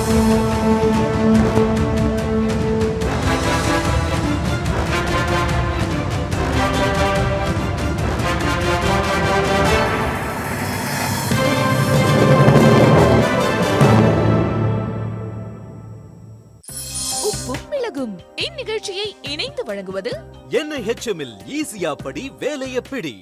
உப்பும் மிளகும் இந்நிகழ்ச்சியை இணைந்து வழங்குவது எண்ணெய் ஹெச்எம்மில் ஈஸியா படி வேலைய பிடி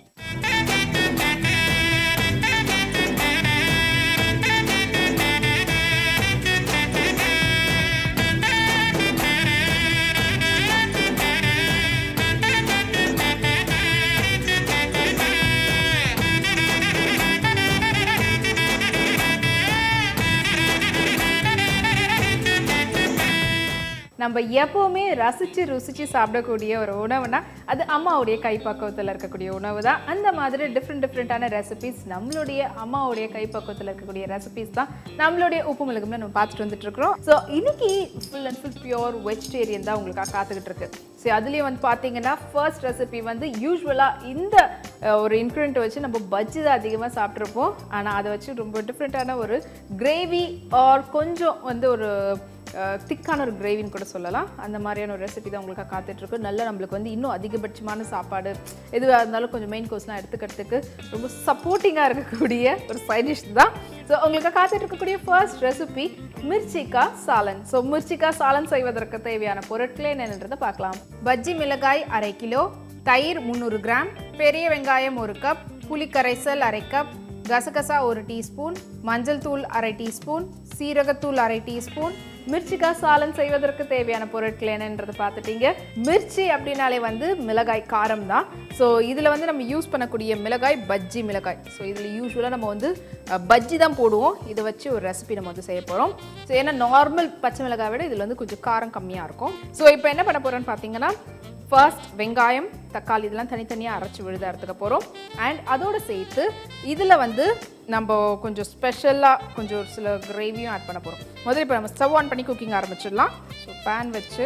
நம்ம எப்போவுமே ரசித்து ருசித்து சாப்பிடக்கூடிய ஒரு உணவுனா அது அம்மாவுடைய கைப்பக்குவத்தில் இருக்கக்கூடிய உணவு தான் அந்த மாதிரி டிஃப்ரெண்ட் டிஃப்ரெண்ட்டான ரெசிபிஸ் நம்மளுடைய அம்மாவுடைய கைப்பக்குவத்தில் இருக்கக்கூடிய ரெசிபிஸ் தான் நம்மளுடைய உப்பு மிளகும்ல நம்ம பார்த்துட்டு வந்துட்டு இருக்கிறோம் ஸோ இன்னைக்கு full and full pure vegetarian தான் உங்களுக்காக காத்துக்கிட்டு இருக்கு ஸோ அதுலேயும் வந்து பார்த்தீங்கன்னா ஃபர்ஸ்ட் ரெசிபி வந்து யூஸ்வலாக இந்த அஹ், ஒரு இன்க்ரீடியன்ட் வச்சு நம்ம பஜ்ஜி தான் அதிகமாக சாப்பிட்ருப்போம் ஆனால் அதை வச்சு ரொம்ப டிஃப்ரெண்ட்டான ஒரு கிரேவி ஆர் கொஞ்சம் வந்து ஒரு திக்கான ஒரு கிரேவின்னு கூட சொல்லலாம் அந்த மாதிரியான ஒரு ரெசிபி தான் உங்களுக்கு காத்துட்ருக்கு நல்லா நம்மளுக்கு வந்து இன்னும் அதிகபட்சமான சாப்பாடு எதுவாக இருந்தாலும் கொஞ்சம் மெயின் கோர்ஸ்லாம் எடுத்துக்கிறதுக்கு ரொம்ப சப்போர்ட்டிங்காக இருக்கக்கூடிய ஒரு சைட் டிஷ் தான் ஸோ உங்களுக்கு காத்துட்டு இருக்கக்கூடிய first recipe mirchi ka salan so mirchi ka salan செய்வதற்கு தேவையான பொருட்கள் என்னன்றதை பார்க்கலாம் பஜ்ஜி மிளகாய் அரை கிலோ தயிர் முந்நூறு கிராம் பெரிய வெங்காயம் ஒரு கப் புளிக்கரைசல் அரை கப் கசகசா ஒரு டீஸ்பூன் மஞ்சள் தூள் அரை டீஸ்பூன் சீரகத்தூள் அரை டீஸ்பூன் மிர்ச்சிக்கா சாலன் செய்வதற்கு தேவையான பொருட்கள் என்னன்றது பார்த்துட்டீங்க மிர்ச்சி அப்படின்னாலே வந்து மிளகாய் காரம் தான் ஸோ இதில் வந்து நம்ம யூஸ் பண்ணக்கூடிய மிளகாய் பஜ்ஜி மிளகாய் ஸோ இதில் யூஸ்வலாக நம்ம வந்து அஹ், பஜ்ஜி தான் போடுவோம் இதை வச்சு ஒரு ரெசிபி நம்ம வந்து செய்ய போகிறோம் ஸோ ஏன்னா நார்மல் பச்சை மிளகாய் விட இதில் வந்து கொஞ்சம் காரம் கம்மியாக இருக்கும் ஸோ இப்போ என்ன பண்ண போகிறோன்னு பார்த்தீங்கன்னா ஃபர்ஸ்ட் வெங்காயம் தக்காளி இதெல்லாம் தனித்தனியாக அரைச்சி விழுத எடுத்துக்க போகிறோம் அண்ட் அதோடு சேர்த்து இதில் வந்து நம்ம கொஞ்சம் ஸ்பெஷலாக கொஞ்சம் ஒரு சில கிரேவியும் ஆட் பண்ண போகிறோம் முதல்ல இப்போ நம்ம ஸ்டவ் ஆன் பண்ணி குக்கிங் ஆரம்பிச்சிடலாம் ஸோ பேன் வச்சு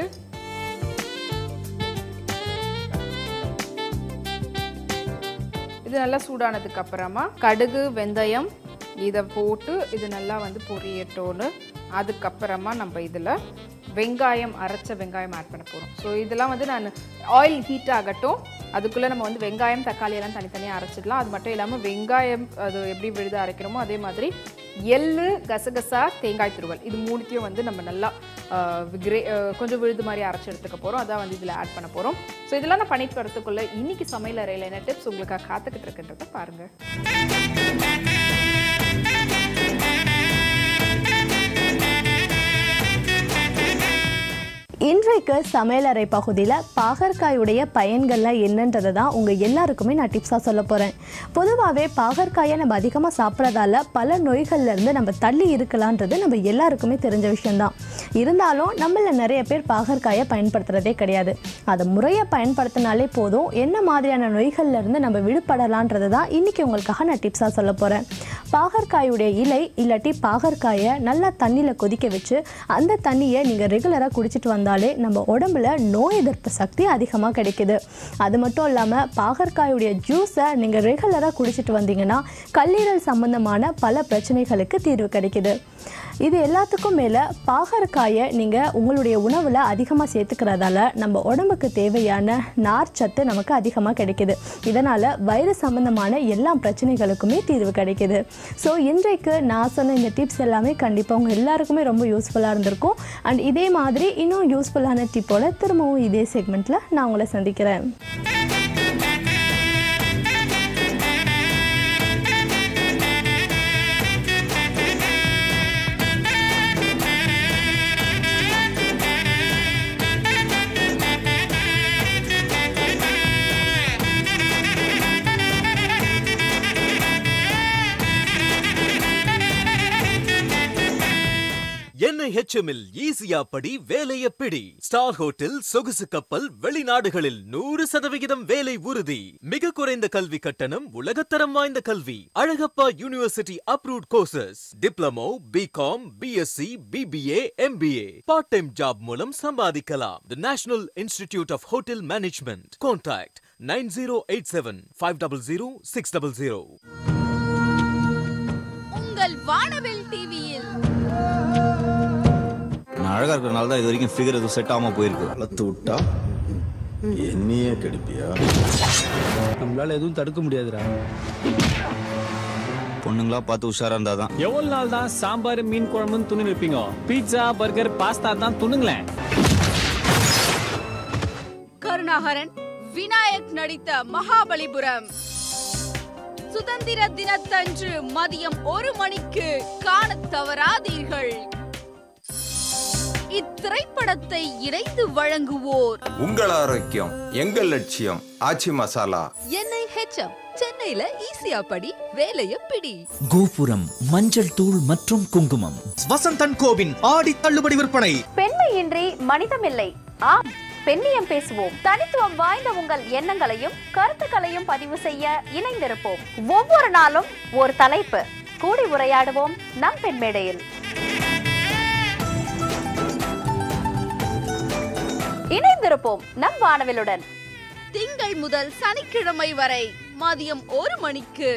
இது நல்லா சூடானதுக்கு அப்புறமா கடுகு வெந்தயம் இதை போட்டு இது நல்லா வந்து பொரியட்டோன்னு அதுக்கப்புறமா நம்ம இதில் வெங்காயம் அரைச்ச வெங்காயம் ஆட் பண்ண போகிறோம் ஸோ இதெல்லாம் வந்து நான் ஆயில் ஹீட் ஆகட்டும் அதுக்குள்ளே நம்ம வந்து வெங்காயம் தக்காளி எல்லாம் தனித்தனியாக அரைச்சிடலாம் அது மட்டும் இல்லாமல் வெங்காயம் அது எப்படி விழுத அரைக்கிறோமோ அதே மாதிரி எள்ளு கசகசா தேங்காய் துருவல் இது மூணுத்தையும் வந்து நம்ம நல்லா ஆஹ், கிரே ஆஹ், கொஞ்சம் விழுது மாதிரி அரைச்சி எடுத்துக்க போகிறோம் அதான் வந்து இதில் ஆட் பண்ண போகிறோம் ஸோ இதெல்லாம் நான் பண்ணிட்டு வரதுக்குள்ள இன்னைக்கு சமையல் அறையில் என்ன டிப்ஸ் உங்களுக்காக காத்துக்கிட்டு இருக்குன்றதை பாருங்கள் இன்றைக்கு சமையலறை பகுதியில் பாகற்காயுடைய பயன்கள்லாம் என்னன்றதை தான் உங்கள் எல்லாருக்குமே நான் டிப்ஸாக சொல்ல போகிறேன் பொதுவாகவே பாகற்காயை நம்ம அதிகமாக சாப்பிட்றதால பல நோய்கள்ல இருந்து நம்ம தள்ளி இருக்கலான்றது நம்ம எல்லாருக்குமே தெரிஞ்ச விஷயம்தான் இருந்தாலும் நம்மள நிறைய பேர் பாகற்காயை பயன்படுத்துகிறதே கிடையாது அதை முறையாக பயன்படுத்தினாலே போதும் என்ன மாதிரியான நோய்கள்ல இருந்து நம்ம விடுபடலான்றது தான் இன்றைக்கி உங்களுக்காக நான் டிப்ஸாக சொல்ல போகிறேன் பாகற்காயுடைய இலை இல்லாட்டி பாகற்காயை நல்லா தண்ணியில் கொதிக்க வச்சு அந்த தண்ணியை நீங்கள் ரெகுலராக குடிச்சிட்டு வந்தாலே நம்ம உடம்புல நோய் எதிர்ப்பு சக்தி அதிகமாக கிடைக்குது அது மட்டும் இல்லாமல் பாகற்காயுடைய ஜூஸை நீங்கள் ரெகுலராக குடிச்சிட்டு வந்தீங்கன்னா கல்லீரல் சம்பந்தமான பல பிரச்சனைகளுக்கு தீர்வு கிடைக்குது இது எல்லாத்துக்கும் மேலே பாகற்காயை நீங்கள் உங்களுடைய உணவில் அதிகமாக சேர்த்துக்கிறதால நம்ம உடம்புக்கு தேவையான நார்ச்சத்து நமக்கு அதிகமாக கிடைக்குது இதனால் வயிறு சம்பந்தமான எல்லா பிரச்சனைகளுக்குமே தீர்வு கிடைக்குது ஸோ இன்றைக்கு நான் சொன்ன இந்த டிப்ஸ் எல்லாமே கண்டிப்பாக உங்கள் எல்லாருக்குமே ரொம்ப யூஸ்ஃபுல்லாக இருந்திருக்கும் அண்ட் இதே மாதிரி இன்னும் யூஸ்ஃபுல்லான டிப்போட திரும்பவும் இதே செக்மெண்ட்டில் நான் உங்களை சந்திக்கிறேன் எண்ணெய் ஹெச்எம்மில் ஈஸியா படி வேலைய பிடி ஸ்டார் ஹோட்டல் சொகுசு கப்பல் வெளிநாடுகளில் நூறு சதவிகிதம் வேலை உறுதி மிக குறைந்த கல்வி கட்டணம் உலகத்தரம் வாய்ந்த கல்வி Alagappa university approved courses diploma BCom BSc BBA MBA part time job மூலம் சம்பாதிக்கலாம் the national institute of hotel management contact nine zero eight seven five double zero six double zero உங்கள் வானவில் டிவியில் அழகா இருக்கிறனால தான் இது வரைக்கும் ஃபிகர் எதுவும் செட் ஆகாம போயிருக்கு வளர்த்து விட்டா என்னையே கெடுப்பியா நம்மளால எதுவும் தடுக்க முடியாதுடா பொண்ணுங்களா பார்த்து உஷாரா இருந்தாதான் எவ்வளவு நாள் தான் சாம்பார் மீன் குழம்புன்னு துணி இருப்பீங்க பீட்சா பர்கர் பாஸ்தா தான் துணுங்களேன் கருணாகரன் விநாயக் நடித்த மகாபலிபுரம் சுதந்திர தினத்தன்று மதியம் ஒரு மணிக்கு காணத் தவறாதீர்கள் இத்திரைப்படத்தை இணைந்து வழங்குவோர் உங்கள் ஆரோக்கியம் எங்கள் லட்சியம் ஆச்சி மசாலா எண்ணெய் ஹெச்எம் சென்னையில ஈஸியா படி வேலைய பிடி கோபுரம் மஞ்சள் தூள் மற்றும் குங்குமம் வசந்தன் கோவின் ஆடி தள்ளுபடி விற்பனை பெண்மையின்றி மனிதமில்லை ஆம் பெண்ணியம் பேசுவோம் தனித்துவம் வாய்ந்த உங்கள் எண்ணங்களையும் கருத்துக்களையும் பதிவு செய்ய இணைந்திருப்போம் ஒவ்வொரு நாளும் ஒரு தலைப்பு கூடி உரையாடுவோம் நம் பெண் மேடையில் இணைந்திருப்போம் நம் வானவிலுடன் திங்கள் முதல் சனிக்கிழமை வரை மதியம் ஒரு மணிக்கு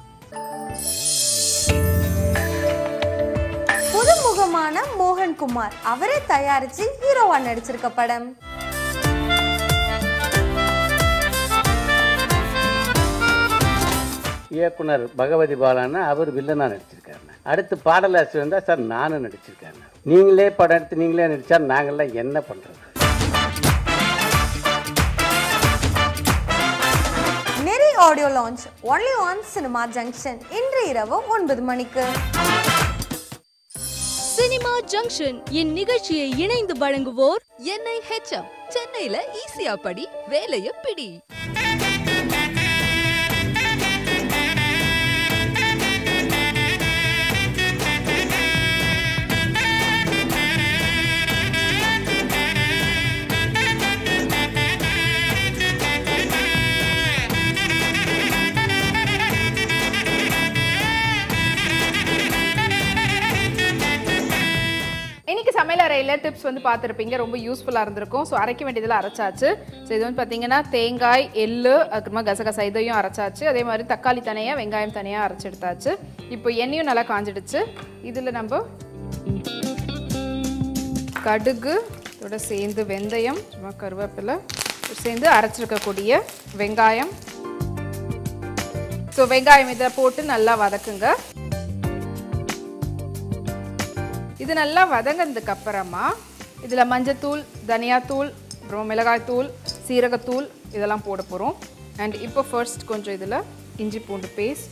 புதுமுகமான மோகன்குமார் அவரே தயாரிச்சு ஹீரோவா நடிச்சிருக்க படம் இயக்குனர் பகவதி பாலானா அவர் வில்லனா நடிச்சிருக்காருண்ணே அடுத்து பாடலாசிரியர் வந்தா சார் நானும் நடிச்சிருக்கேன் நீங்களே படம் எடுத்து நீங்களே நடிச்சா நாங்கள்லாம் என்ன பண்றது நெறி audio launch only on cinema junction இன்று இரவு ஒன்பது மணிக்கு சினிமா ஜங்ஷன் இந்நிகழ்ச்சியை இணைந்து வழங்குவோர் எண்ணெய் ஹெச்எம் சென்னையில ஈஸியா படி வேலைய பிடி இன்னைக்கு சமையல் அறையில் டிப்ஸ் வந்து பார்த்துருப்பீங்க ரொம்ப யூஸ்ஃபுல்லாக இருந்திருக்கும் ஸோ அரைக்க வேண்டியதில் அரைச்சாச்சு ஸோ இது வந்து பார்த்தீங்கன்னா தேங்காய் எள்ளு அப்புறமா கசகசா இதையும் அரைச்சாச்சு அதே மாதிரி தக்காளி தனியாக வெங்காயம் தனியாக அரைச்சி எடுத்தாச்சு இப்போ எண்ணெயும் நல்லா காஞ்சிடுச்சு இதில் நம்ம கடுகு இதோட சேர்ந்து வெந்தயம் சும்மா கருவேப்பிலை சேர்ந்து அரைச்சிருக்கக்கூடிய வெங்காயம் ஸோ வெங்காயம் இதை போட்டு நல்லா வதக்குங்க இது நல்லா வதங்கினதுக்கு அப்புறமா இதில் மஞ்சத்தூள் தனியாத்தூள் அப்புறம் மிளகாய்த்தூள் சீரகத்தூள் இதெல்லாம் போட போகிறோம் அண்ட் இப்போ ஃபர்ஸ்ட் கொஞ்சம் இதில் இஞ்சி பூண்டு பேஸ்ட்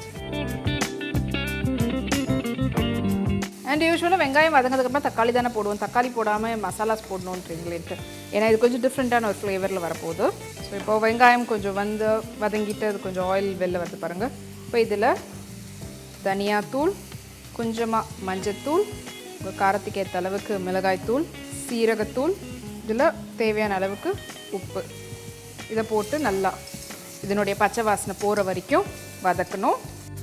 அண்ட் யூஸ்வலாக வெங்காயம் வதங்கினதுக்கப்புறம் தக்காளி தானே போடுவோம் தக்காளி போடாமல் மசாலாஸ் போடணுன்றீங்களேன்ட்டு ஏன்னா இது கொஞ்சம் டிஃப்ரெண்ட்டான ஒரு ஃப்ளேவரில் வரப்போகுது ஸோ இப்போ வெங்காயம் கொஞ்சம் வந்து வதங்கிட்டு அது கொஞ்சம் ஆயில் வெளில வருது பாருங்கள் இப்போ இதில் தனியாத்தூள் கொஞ்சமாக மஞ்சத்தூள் உங்கள் காரத்துக்கு ஏற்ற அளவுக்கு மிளகாய்த்தூள் சீரகத்தூள் இதில் தேவையான அளவுக்கு உப்பு இதை போட்டு நல்லா இதனுடைய பச்சை வாசனை போகிற வரைக்கும் வதக்கணும்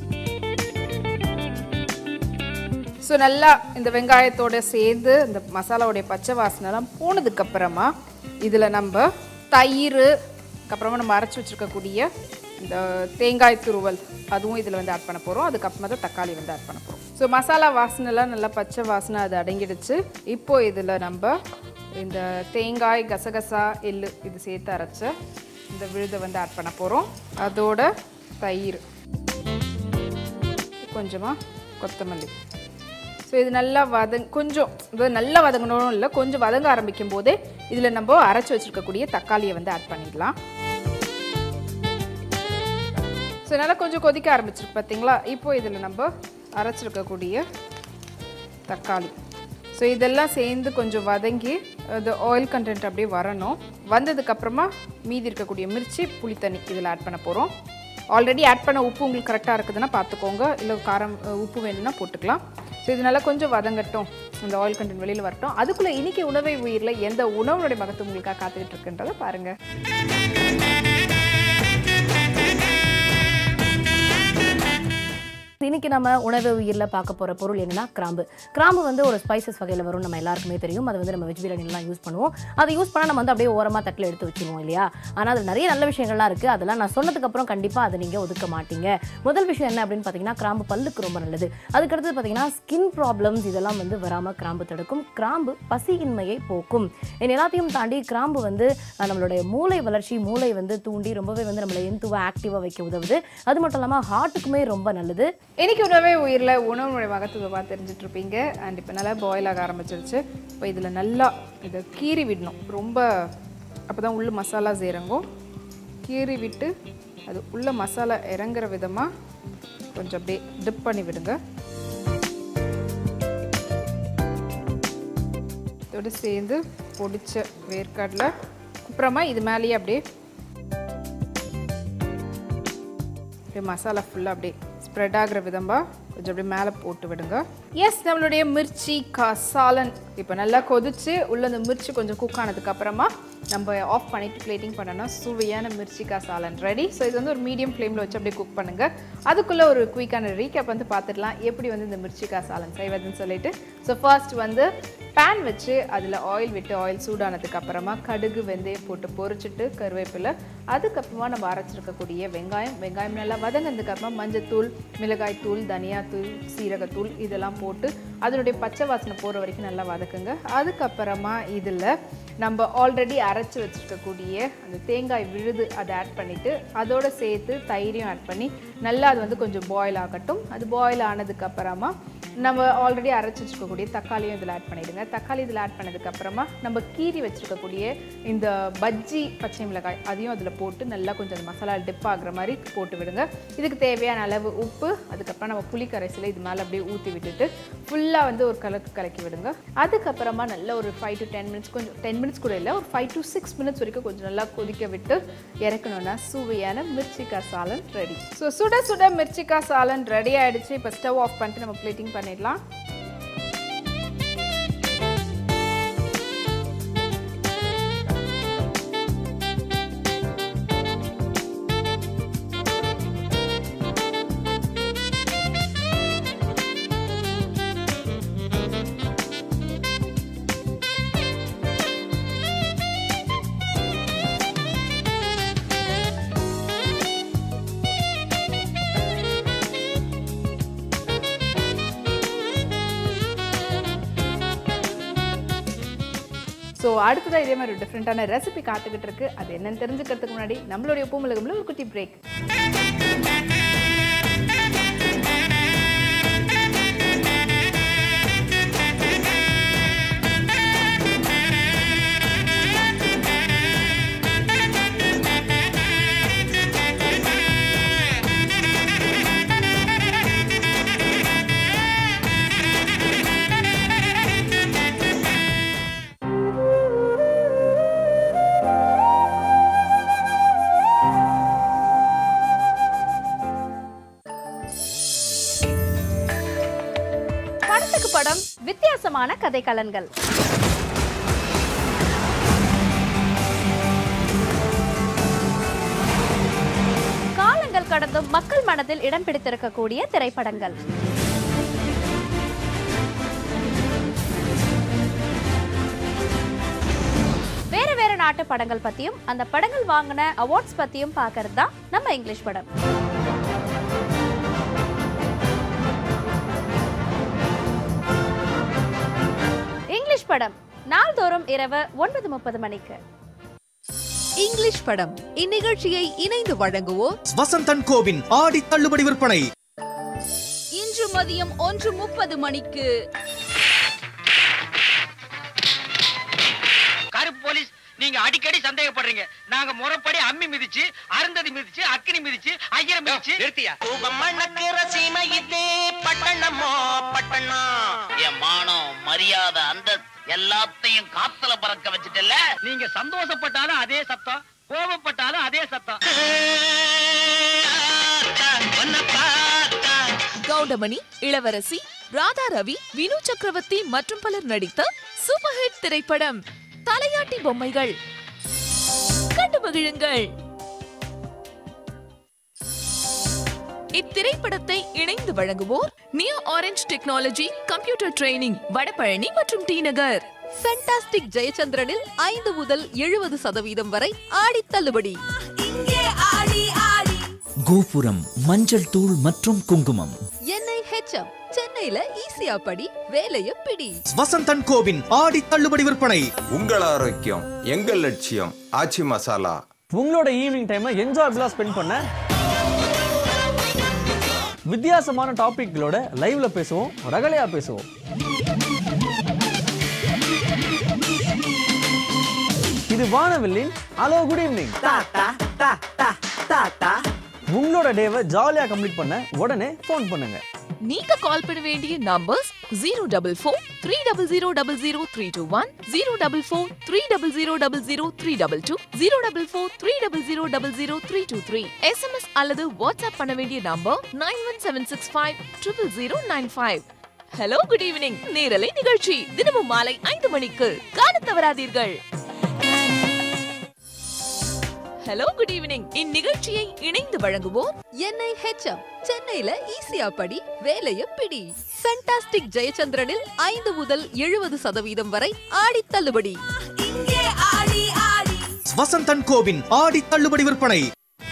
ஸோ நல்லா இந்த வெங்காயத்தோட சேர்ந்து இந்த மசாலாவுடைய பச்சை வாசனைலாம் போனதுக்கப்புறமா இதில் நம்ம தயிர் அதுக்கப்புறமா நம்ம அரைச்சி வச்சுருக்கக்கூடிய இந்த தேங்காய் துருவல் அதுவும் இதில் வந்து ஆட் பண்ண போகிறோம் அதுக்கப்புறமா தான் தக்காளி வந்து ஆட் பண்ண போகிறோம் ஸோ மசாலா வாசனைலாம் நல்லா பச்சை வாசனை அது அடங்கிடுச்சு இப்போ இதில் நம்ம இந்த தேங்காய் கசகசா எள்ளு இது சேர்த்து அரைச்ச இந்த விழுதை வந்து ஆட் பண்ண போகிறோம் அதோட தயிர் கொஞ்சமாக கொத்தமல்லி ஸோ இது நல்லா வதங் கொஞ்சம் இது நல்லா வதங்கணும் இல்லை கொஞ்சம் வதங்க ஆரம்பிக்கும் போதே இதில் நம்ம அரைச்சி வச்சுருக்கக்கூடிய தக்காளியை வந்து ஆட் பண்ணிடலாம் ஸோ நல்லா கொஞ்சம் கொதிக்க ஆரம்பிச்சிருக்கு பார்த்தீங்களா இப்போ இதில் நம்ம அரைச்சிருக்கக்கூடிய தக்காளி ஸோ இதெல்லாம் சேர்ந்து கொஞ்சம் வதங்கி அது ஆயில் கண்டென்ட் அப்படியே வரணும் வந்ததுக்கப்புறமா மீதி இருக்கக்கூடிய மிர்ச்சி புளித்தண்ணி இதில் ஆட் பண்ண போகிறோம் ஆல்ரெடி ஆட் பண்ண உப்பு உங்களுக்கு கரெக்டாக இருக்குதுன்னா பார்த்துக்கோங்க இல்லை காரம் அஹ், உப்பு வேணும்னா போட்டுக்கலாம் ஸோ இது நல்லா கொஞ்சம் வதங்கட்டும் இந்த ஆயில் கண்டென்ட் வெளியில் வரட்டும் அதுக்குள்ளே இன்னைக்கு உணவை உயிரில் எந்த உணவுடைய மகத்துவம் உங்களுக்காக காத்துக்கிட்டு இருக்குன்றதை பாருங்கள் இன்னைக்கு நம்ம உணவு உயிரில் பார்க்க போகிற பொருள் என்னன்னா கிராம்பு கிராம்பு வந்து ஒரு ஸ்பைசஸ் வகையில் வரும் நம்ம எல்லாருக்குமே தெரியும் அது வந்து நம்ம வெஜ் பிரியாணிலாம் யூஸ் பண்ணுவோம் அதை யூஸ் பண்ணால் நம்ம வந்து அப்படியே ஓரமாக தட்டில் எடுத்து வச்சிருவோம் இல்லையா ஆனால் அதில் நிறைய நல்ல விஷயங்கள்லாம் இருக்குது அதெல்லாம் நான் சொன்னதுக்கப்புறம் கண்டிப்பாக அதை நீங்கள் ஒதுக்க மாட்டீங்க முதல் விஷயம் என்ன அப்படின்னு பார்த்தீங்கன்னா கிராம்பு பல்லுக்கு ரொம்ப நல்லது அதுக்கடுத்து பார்த்தீங்கன்னா ஸ்கின் ப்ராப்ளம்ஸ் இதெல்லாம் வந்து வராமல் கிராம்பு தடுக்கும் கிராம்பு பசியின்மையை போக்கும் இது எல்லாத்தையும் தாண்டி கிராம்பு வந்து அஹ், நம்மளுடைய மூளை வளர்ச்சி மூளை வந்து தூண்டி ரொம்பவே வந்து நம்மளை எந்துவாக ஆக்டிவாக வைக்க உதவுது அது மட்டும் இல்லாமல் ஹார்ட்டுக்குமே ரொம்ப நல்லது இன்னைக்கு உணவே உயிரில் உணவுடைய மகத்துவமாக தெரிஞ்சுட்டு இருப்பீங்க அண்ட் இப்போ நல்லா பாயில் ஆக ஆரம்பிச்சிருச்சு இப்போ இதில் நல்லா இதை கீறி விடணும் ரொம்ப அப்போ தான் உள்ள மசாலாஸ் இறங்கும் கீறி விட்டு அது உள்ள மசாலா இறங்குற விதமாக கொஞ்சம் அப்படியே டிப் பண்ணி விடுங்க இதோடு சேர்ந்து பொடிச்ச வேர்க்கடலை அப்புறமா இது மேலேயே அப்படியே அப்படியே மசாலா ஃபுல்லாக அப்படியே ஸ்ப்ரெட் ஆகுற விதமா கொஞ்சம் அப்படியே மேலே போட்டு விடுங்க எஸ் நம்மளுடைய மிர்ச்சி கசாலன் இப்போ நல்லா கொதிச்சு உள்ள அந்த மிர்ச்சி கொஞ்சம் குக் ஆனதுக்கு அப்புறமா நம்ம ஆஃப் பண்ணிட்டு பிளேட்டிங் பண்ணோம்னா சுவையான மிர்ச்சி காசாலன் ரெடி ஸோ இது வந்து ஒரு மீடியம் ஃப்ளேமில் வச்சு அப்படியே குக் பண்ணுங்க அதுக்குள்ளே ஒரு குயிக்கான ரீகேப் வந்து பார்த்துடலாம் எப்படி வந்து இந்த மிர்ச்சி காசாலன் செய்வதுன்னு சொல்லிட்டு ஸோ ஃபர்ஸ்ட் வந்து பேன் வச்சு அதில் ஆயில் விட்டு ஆயில் சூடானதுக்கு அப்புறமா கடுகு வெந்தயம் போட்டு பொரிச்சிட்டு கருவேப்பிலை அதுக்கப்புறமா நம்ம அரைச்சிருக்கக்கூடிய வெங்காயம் வெங்காயம் நல்லா வதங்கினதுக்கு அப்புறமா மஞ்சத்தூள் மிளகாய் தூள் தனியாத்தூள் சீரகத்தூள் இதெல்லாம் போட்டு அதனுடைய பச்சை வாசனை போகிற வரைக்கும் நல்லா வதக்குங்க அதுக்கப்புறமா இதில் நம்ம ஆல்ரெடி அரைச்சி வச்சுருக்கக்கூடிய அந்த தேங்காய் விழுது அதை ஆட் பண்ணிவிட்டு அதோட சேர்த்து தயிரையும் ஆட் பண்ணி நல்லா அது வந்து கொஞ்சம் பாயில் ஆகட்டும் அது பாயில் ஆனதுக்கப்புறமா நம்ம ஆல்ரெடி அரைச்சி வச்சுருக்கக்கூடிய தக்காளியும் இதில் ஆட் பண்ணிவிடுங்க தக்காளி இதில் ஆட் பண்ணதுக்கப்புறமா நம்ம கீரி வச்சுருக்கக்கூடிய இந்த பஜ்ஜி பச்சை மிளகாய் அதையும் அதில் போட்டு நல்லா கொஞ்சம் அந்த மசாலா டிப் ஆகுற மாதிரி போட்டு விடுங்க இதுக்கு தேவையான அளவு உப்பு அதுக்கப்புறம் நம்ம புளி கரைசலை இது மேலே அப்படியே ஊற்றி விட்டுட்டு ஃபுல்லாக வந்து ஒரு கலக்கு கலக்கி விடுங்க அதுக்கப்புறமா நல்ல ஒரு ஃபைவ் டு டென் மினிட்ஸ் கொஞ்சம் டென் மினிட்ஸ் கூட இல்லை ஒரு ஃபைவ் டு சிக்ஸ் மினிட்ஸ் வரைக்கும் கொஞ்சம் நல்லா கொதிக்க விட்டு இறக்கணும்னா சுவையான மிர்ச்சிக்காய் சாலன் ரெடி ஸோ சுட சுட மிர்ச்சிக்காய் சாலன் ரெடி ஆயிடுச்சு இப்போ ஸ்டவ் ஆஃப் பண்ணிட்டு நம்ம பிளேட்டிங் பண்ணிடலாம் ஸோ அடுத்ததாக இதே மாதிரி ஒரு டிஃப்ரெண்ட்டான ரெசிபி காத்துக்கிட்டு இருக்கு அது என்னன்னு தெரிஞ்சுக்கிறதுக்கு முன்னாடி நம்மளுடைய பூமிழகம்ல ஒரு குட்டி பிரேக் படத்துக்கு படம் வித்தியாசமான கதைக்களன்கள் காலங்கள் கடந்தும் மக்கள் மனதில் இடம் பிடித்திருக்கக்கூடிய திரைப்படங்கள் வேற வேற நாட்டு படங்கள் பத்தியும் அந்த படங்கள் வாங்கின அவார்ட்ஸ் பத்தியும் பார்க்கறது தான் நம்ம இங்கிலீஷ் படம் இங்கிலீஷ் படம் நாள்தோறும் இரவு ஒன்பது முப்பது மணிக்கு இங்கிலீஷ் படம் இந்நிகழ்ச்சியை இணைந்து வழங்குவோர் வசந்தன் கோவின் ஆடி தள்ளுபடி விற்பனை இன்று மதியம் ஒன்று முப்பது மணிக்கு கருப்பு போலீஸ் நீங்க அடிக்கடி சந்தேகப்படுறீங்க நாங்க முறைப்படி அம்மி மிதிச்சு அருந்ததி மிதிச்சு அக்கினி மிதிச்சு ஐயர மிதிச்சு நிறுத்தியா மணக்கிற சீமை இதே பட்டணமோ பட்டணம் என் மானம் மரியாதை அந்த எல்லாத்தையும் காத்துல பறக்க வச்சுட்டல நீங்க சந்தோஷப்பட்டாலும் அதே சத்தம் கோபப்பட்டாலும் அதே சத்தம் கவுண்டமணி இளவரசி ராதா ரவி வினு சக்கரவர்த்தி மற்றும் பலர் நடித்த சூப்பர் ஹிட் திரைப்படம் தலையாட்டி பொம்மைகள் கண்டு மகிழுங்கள் இத்திரைப்படத்தை இணைந்து வழங்குவோர் new orange technology computer training Vadapalani மற்றும் டி நகர் ஃபென்டாஸ்டிக் ஜெயச்சந்திரனில் ஐந்து முதல் எழுபது சதவீதம் வரை ஆடி தள்ளுபடி கோபுரம் மஞ்சள் தூள் மற்றும் குங்குமம் என்ஐ ஹெச்எம் சென்னையில ஈஸியா படி வேலைய பிடி வசந்தன் கோவின் ஆடி தள்ளுபடி விற்பனை உங்கள் ஆரோக்கியம் எங்கள் லட்சியம் ஆச்சி மசாலா உங்களோட ஈவினிங் டைமை என்ஜாயபிளா ஸ்பெண்ட் பண்ண வித்தியாசமான டாபிக்களோட லைவ்ல பேசுவோம் ரகலையா பேசுவோம் இது வானவில்லின் ஹலோ குட் ஈவினிங் உங்களோட டேவை ஜாலியா கம்ப்ளீட் பண்ண உடனே ஃபோன் பண்ணுங்க நீங்க கால் பண்ண வேண்டிய numbers zero double four three double zero double zero three two one zero double four three double zero double zero three double two zero double four three double zero double zero three two three SMS அல்லது WhatsApp பண்ண வேண்டிய number nine one seven six five triple zero nine five hello good evening நேரலை நிகழ்ச்சி தினமும் மாலை ஐந்து மணிக்கு காணத் தவறாதீர்கள் ஹலோ குட் ஈவினிங் இந்நிகழ்ச்சியை இணைந்து வழங்குவோர் என்ஐ ஹெச்எம் சென்னையில ஈஸியா படி வேலைய பிடி ஃபென்டாஸ்டிக் ஜெயச்சந்திரனில் ஐந்து முதல் எழுபது சதவீதம் வரை ஆடி தள்ளுபடி வசந்தன் கோவின் ஆடி தள்ளுபடி விற்பனை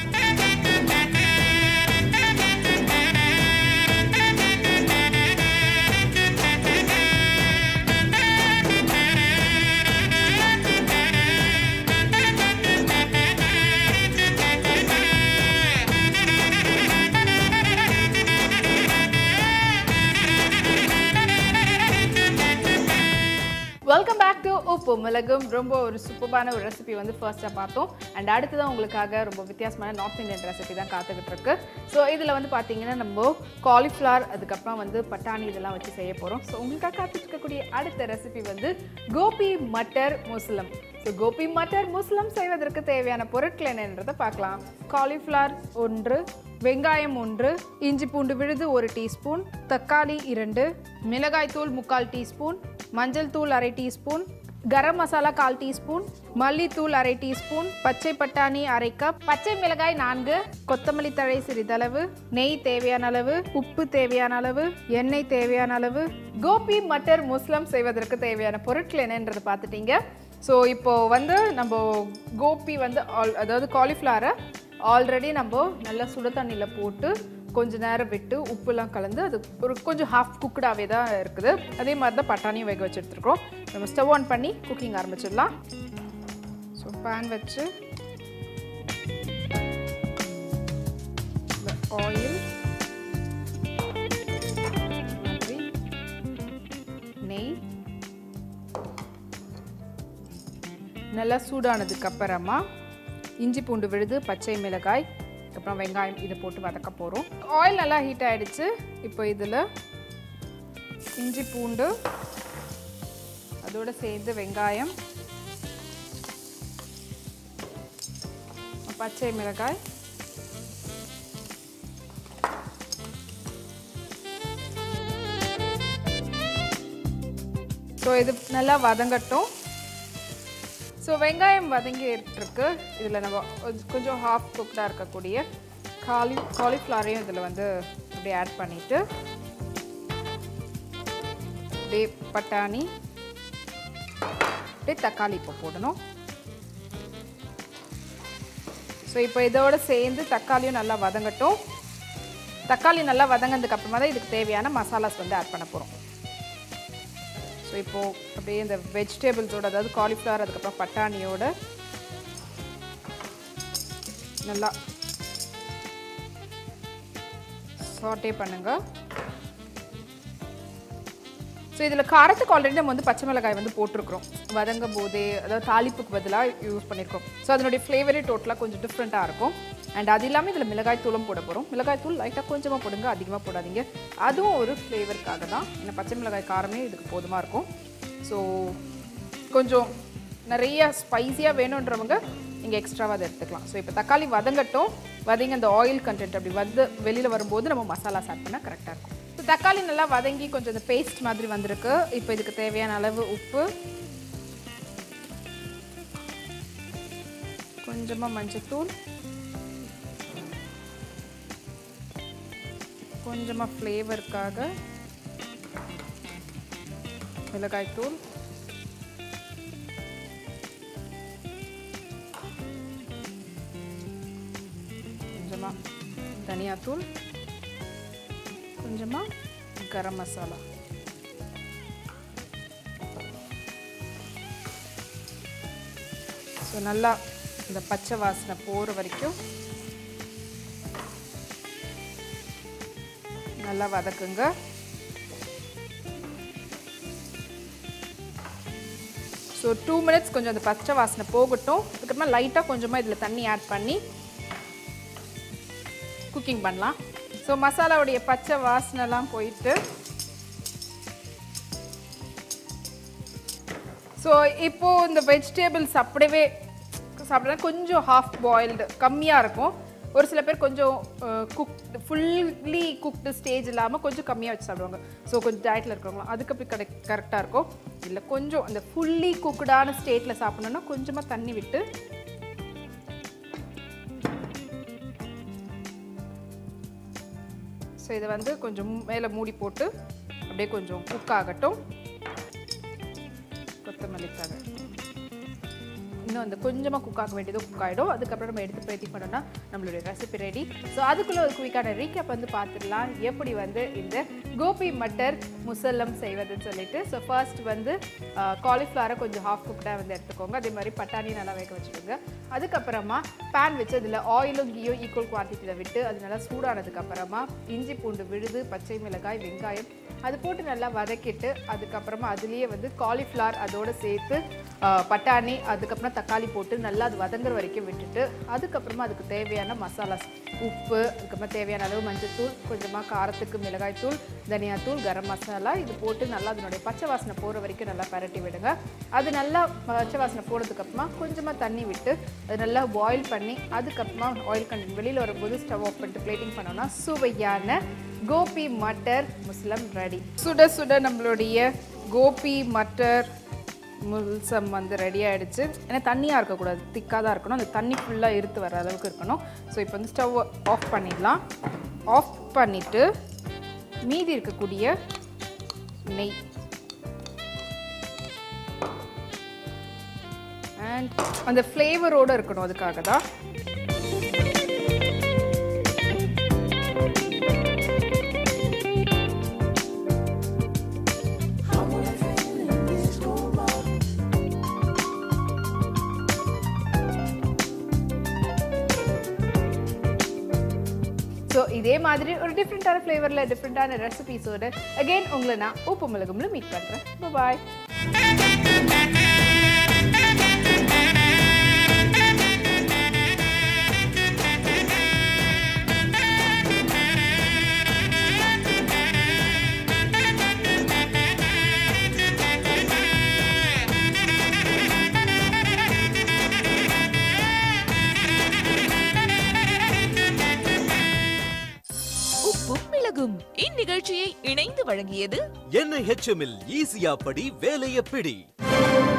வெல்கம் பேக் டு உப்பு மிளகும் ரொம்ப ஒரு சூப்பரான ஒரு ரெசிபி வந்து ஃபர்ஸ்ட்டாக பார்த்தோம் அண்ட் அடுத்ததான் உங்களுக்காக ரொம்ப வித்தியாசமான நார்த் இந்தியன் ரெசிபி தான் காத்துக்கிட்டு இருக்கு ஸோ இதில் வந்து பார்த்தீங்கன்னா நம்ம காலிஃப்ளவர் அதுக்கப்புறம் வந்து பட்டாணி இதெல்லாம் வச்சு செய்ய போகிறோம் ஸோ உங்களுக்காக காத்துட்டு இருக்கக்கூடிய அடுத்த ரெசிபி வந்து கோபி மட்டர் முஸ்லம் ஸோ கோபி மட்டர் முஸ்லம் செய்வதற்கு தேவையான பொருட்கள் என்னன்றதை பார்க்கலாம் காலிஃப்ளவர் ஒன்று வெங்காயம் ஒன்று இஞ்சி பூண்டு விழுது ஒரு டீஸ்பூன் தக்காளி இரண்டு மிளகாய்த்தூள் முக்கால் டீஸ்பூன் மஞ்சள் தூள் அரை டீஸ்பூன் கரம் மசாலா கால் டீஸ்பூன் மல்லித்தூள் அரை டீஸ்பூன் பச்சை பட்டாணி அரை கப் பச்சை மிளகாய் நான்கு கொத்தமல்லி தழை சிறிதளவு நெய் தேவையான அளவு உப்பு தேவையான அளவு எண்ணெய் தேவையான அளவு கோபி மட்டர் முஸ்லம் செய்வதற்கு தேவையான பொருட்கள் என்னன்றது பார்த்துட்டீங்க ஸோ இப்போ வந்து நம்ம கோபி வந்து ஆல் அதாவது காலிஃப்ளவரை ஆல்ரெடி நம்ம நல்லா சுட தண்ணியில் போட்டு கொஞ்ச நேரம் விட்டு உப்புலாம் கலந்து அது ஒரு கொஞ்சம் ஹாஃப் குக்குடாகவே தான் இருக்குது அதே மாதிரி தான் பட்டாணியும் வேக வச்சு எடுத்துருக்கோம் நம்ம ஸ்டவ் ஆன் பண்ணி குக்கிங் ஆரம்பிச்சிடலாம் ஸோ பேன் வச்சு ஆயில் மாதிரி நெய் நல்லா சூடானதுக்கு அப்புறமா இஞ்சி பூண்டு விழுது பச்சை மிளகாய் அதுக்கப்புறம் வெங்காயம் இதை போட்டு வதக்க போகிறோம் ஆயில் நல்லா ஹீட் ஆகிடுச்சு இப்போ இதில் இஞ்சி பூண்டு அதோடு சேர்ந்து வெங்காயம் பச்சை மிளகாய் ஸோ இது நல்லா வதங்கட்டும் ஸோ வெங்காயம் வதங்கிட்டு இதில் நம்ம கொஞ்ச- கொஞ்சம் ஹாஃப் குக்டாக இருக்கக்கூடிய காலி காலிஃப்ளவரையும் இதில் வந்து அப்படியே ஆட் பண்ணிவிட்டு அப்படியே பட்டாணி அப்படியே தக்காளி இப்போ போடணும் ஸோ இப்போ இதோட சேர்ந்து தக்காளியும் நல்லா வதங்கட்டும் தக்காளி நல்லா வதங்கினதுக்கு அப்புறமா தான் இதுக்கு தேவையான மசாலாஸ் வந்து ஆட் பண்ண போகிறோம் ஸோ இப்போது அப்படியே இந்த வெஜிடபிள்ஸோட அதாவது காலிஃப்ளவர் அதுக்கப்புறம் பட்டாணியோட நல்லா சாட்டே பண்ணுங்க ஸோ இதில் காரத்துக்கு ஆல்ரெடி நம்ம வந்து பச்சை மிளகாய் வந்து போட்டிருக்கிறோம் வதங்கும் போதே அதாவது தாளிப்புக்கு பதிலாக யூஸ் பண்ணியிருக்கோம் ஸோ அதனுடைய ஃப்ளேவரே டோட்டலாக கொஞ்சம் டிஃப்ரெண்ட்டாக இருக்கும் அண்ட் அது இல்லாமல் இதில் மிளகாய் தூளும் போட போகிறோம் மிளகாய் தூள் லைட்டாக கொஞ்சமாக போடுங்க அதிகமாக போடாதீங்க அதுவும் ஒரு ஃப்ளேவருக்காக தான் ஏன்னா பச்சை மிளகாய் காரமே இதுக்கு போதுமாக இருக்கும் ஸோ கொஞ்சம் நிறைய ஸ்பைஸியாக வேணுன்றவங்க நீங்கள் எக்ஸ்ட்ராவாக அதை எடுத்துக்கலாம் ஸோ இப்போ தக்காளி வதங்கட்டும் வதங்கி அந்த ஆயில் கண்டென்ட் அப்படி வந்து வெளியில் வரும்போது நம்ம மசாலாஸ் ஆட் பண்ணால் கரெக்டாக இருக்கும் ஸோ தக்காளி நல்லா வதங்கி கொஞ்சம் இந்த பேஸ்ட் மாதிரி வந்திருக்கு இப்போ இதுக்கு தேவையான அளவு உப்பு கொஞ்சமாக மஞ்சத்தூள் கொஞ்சமாக ஃப்ளேவருக்காக மிளகாய்த்தூள் கொஞ்சமாக தனியாத்தூள் கொஞ்சமாக கரம் மசாலா ஸோ நல்லா இந்த பச்சை வாசனை போகிற வரைக்கும் நல்லா வதக்குங்க ஸோ டூ மினிட்ஸ் கொஞ்சம் அந்த பச்சை வாசனை போகட்டும் அதுக்கப்புறமா லைட்டாக கொஞ்சமாக இதில் தண்ணி ஆட் பண்ணி குக்கிங் பண்ணலாம் ஸோ மசாலாவுடைய பச்சை வாசனைலாம் போயிட்டு ஸோ இப்போது இந்த வெஜிடபிள்ஸ் அப்படியே சாப்பிட்றா கொஞ்சம் ஹாஃப் பாயில்டு கம்மியாக இருக்கும் ஒரு சில பேர் கொஞ்சம் குக் ஃபுல்லி குக்டு ஸ்டேஜ் இல்லாமல் கொஞ்சம் கம்மியாக வச்சு சாப்பிடுவாங்க ஸோ கொஞ்சம் டயட்டில் இருக்கிறவங்க அதுக்கு அப்படி கடை கரெக்டாக இருக்கும் இல்லை கொஞ்சம் அந்த ஃபுல்லி குக்குடான ஸ்டேட்டில் சாப்பிடணுன்னா கொஞ்சமாக தண்ணி விட்டு ஸோ இதை வந்து கொஞ்சம் மேலே மூடி போட்டு அப்படியே கொஞ்சம் குக் ஆகட்டும் கொத்தமல்லி தழை இன்னும் அந்த கொஞ்சமாக குக் ஆக வேண்டியதோ குக் ஆகிடும் அதுக்கப்புறம் நம்ம எடுத்து பேட்டி பண்ணோம்னா நம்மளுடைய ரெசிபி ரெடி ஸோ அதுக்குள்ளே ஒரு குயிக்கான ரீகேப் வந்து பார்த்துடலாம் எப்படி வந்து இந்த கோபி மட்டர் முசல்லம் செய்வதுன்னு சொல்லிட்டு ஸோ ஃபர்ஸ்ட் வந்து காலிஃப்ளவரை கொஞ்சம் ஹாஃப் குக்டாக வந்து எடுத்துக்கோங்க அதே மாதிரி பட்டாணி நல்லா வேக வச்சுக்கோங்க அதுக்கப்புறமா பேன் வச்சு அதில் ஆயிலும் கீயும் ஈக்குவல் குவான்டிட்டியில் விட்டு அது நல்லா சூடானதுக்கப்புறமா இஞ்சி பூண்டு விழுது பச்சை மிளகாய் வெங்காயம் அது போட்டு நல்லா வதக்கிட்டு அதுக்கப்புறமா அதுலேயே வந்து காலிஃப்ளவர் அதோடு சேர்த்து பட்டாணி அதுக்கப்புறம் தக்காளி போட்டு நல்லா அது வதங்குற வரைக்கும் விட்டுட்டு அதுக்கப்புறமா அதுக்கு தேவையான மசாலாஸ் உப்பு அதுக்கப்புறம் தேவையான அளவு மஞ்சத்தூள் கொஞ்சமாக காரத்துக்கு மிளகாய்த்தூள் தனியாத்தூள் கரம் மசாலா இது போட்டு நல்லா அதனுடைய பச்சை வாசனை போகிற வரைக்கும் நல்லா பரட்டி விடுங்க அது நல்லா பச்சை வாசனை போனதுக்கப்புறமா கொஞ்சமாக தண்ணி விட்டு அது நல்லா பாயில் பண்ணி அதுக்கப்புறமா ஆயில் கண்டென்ட் வெளியில் வரும்போது ஸ்டவ் ஆஃப் பண்ணிட்டு பிளேட்டிங் பண்ணோன்னா சுவையான கோபி மட்டர் முஸ்லம் ரெடி சுட சுட நம்மளுடைய கோபி மட்டர் முல்சம் வந்து ரெடி ஆகிடுச்சு ஏன்னா தண்ணியாக இருக்கக்கூடாது திக்காக தான் இருக்கணும் அந்த தண்ணி ஃபுல்லாக இருத்து வர அளவுக்கு இருக்கணும் ஸோ இப்போ வந்து ஸ்டவ் ஆஃப் பண்ணிடலாம் ஆஃப் பண்ணிவிட்டு மீதி இருக்கக்கூடிய நெய் அண்ட் அந்த ஃப்ளேவரோடு இருக்கணும் அதுக்காக தான் ஸோ இதே மாதிரி ஒரு டிஃப்ரெண்ட்டான ஃப்ளேவரில் டிஃப்ரெண்ட்டான ரெசிபீஸோடு அகெயின் உங்களை நான் உப்பு மிளகும்ல மீட் பண்ணுறேன் பாய் உப்பும் மிளகும் இந்நிகழ்ச்சியை இணைந்து வழங்கியது என்ஐஹெச்எம்மில் ஈஸியா படி வேலைய பிடி